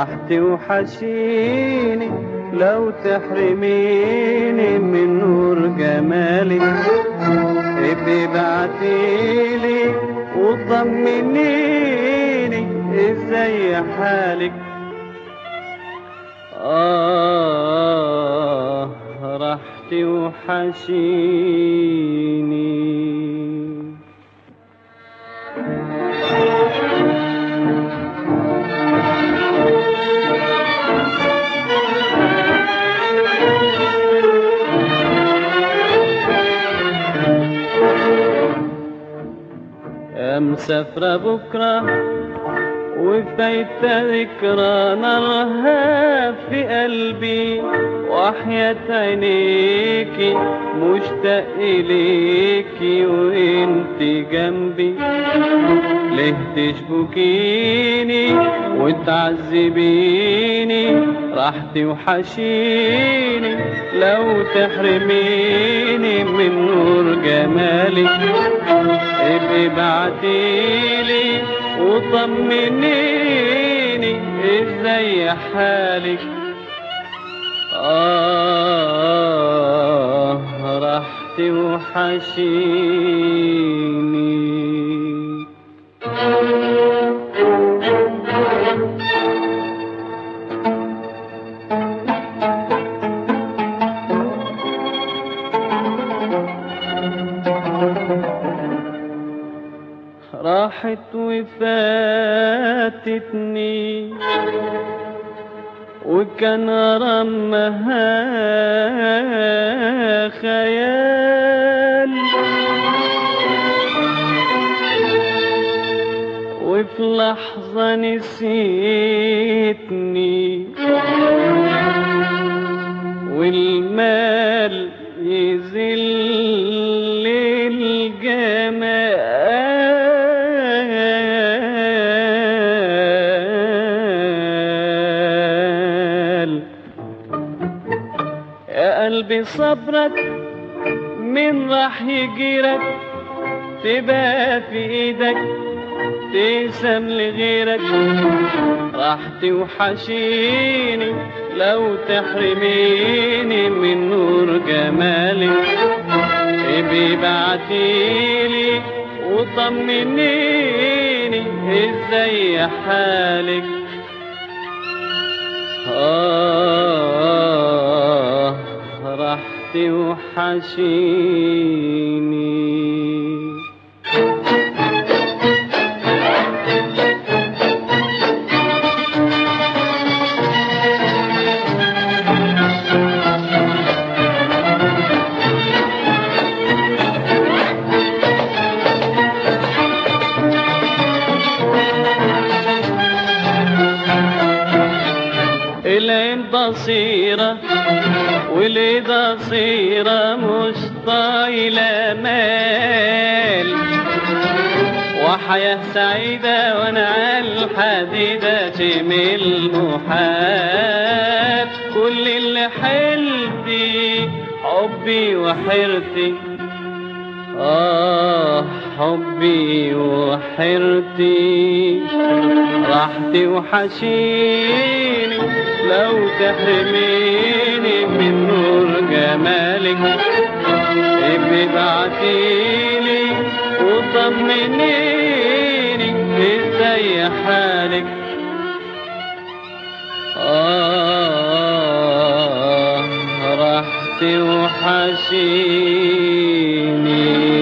راح توحشيني لو تحرميني من نور جمالك ابقي بعتيلي وطمنيني ازاي حالك آه راح توحشيني يا مسافرة بكرة وفايتة ذكرى نارها في قلبي وحياة عينيكي مشتاق إليكي وانت جنبي ليه تشبكيني وتعذبيني راح توحشيني لو تحرميني من نور جمالك ابقي بعتيلي وطمنيني ازاي حالك آه راح توحشيني راحت وفاتتني وكان رمها خيال وفي لحظة نسيتني والمال يذل الجمال يا قلبي صبرك من راح يجيرك تبقى في ايدك تقسم لغيرك راح توحشيني لو تحرميني من نور جمالك ابي بعتيلي وطمنيني ازاي حالك آه راح توحشيني العين بصيرة واليد قصيرة مش طايلة مال وحياة سعيدة وانا على الحديدة تمل محال كل اللي حلتي حبي وحيرتي آه حبي وحيرتي راح توحشيني لو تحرميني من نور جمالك ابقي بعتيلي وطمنيني ازاي حالك آه راح توحشيني